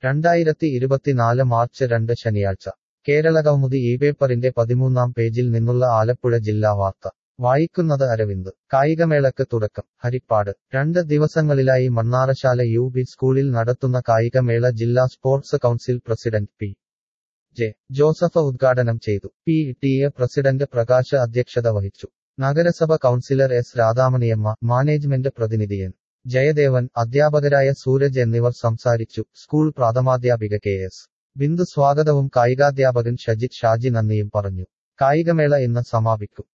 രണ്ടായിരത്തി ഇരുപത്തിനാല് മാർച്ച് രണ്ട് ശനിയാഴ്ച കേരള കൗമുദി ഈ പേപ്പറിന്റെ പതിമൂന്നാം പേജിൽ നിന്നുള്ള ആലപ്പുഴ ജില്ലാ വാർത്ത വായിക്കുന്നത് അരവിന്ദ് കായികമേളക്ക് തുടക്കം ഹരിപ്പാട് രണ്ട് ദിവസങ്ങളിലായി മണ്ണാറശാല യു ബി സ്കൂളിൽ നടത്തുന്ന കായികമേള ജില്ലാ sports council president P J Joseph ഉദ്ഘാടനം ചെയ്തു P T A president Prakash അധ്യക്ഷത വഹിച്ചു നഗരസഭ കൗൺസിലർ എസ് രാധാമണിയമ്മ മാനേജ്മെന്റ് പ്രതിനിധി എൻ ജയദേവൻ അധ്യാപകരായ സൂരജ് എന്നിവർ സംസാരിച്ചു സ്കൂൾ പ്രാഥമാധ്യാപിക കെ എസ് ബിന്ദു സ്വാഗതവും കായികാധ്യാപകൻ ഷജിത് ഷാജി നന്ദിയും പറഞ്ഞു കായികമേള ഇന്ന് സമാപിക്കും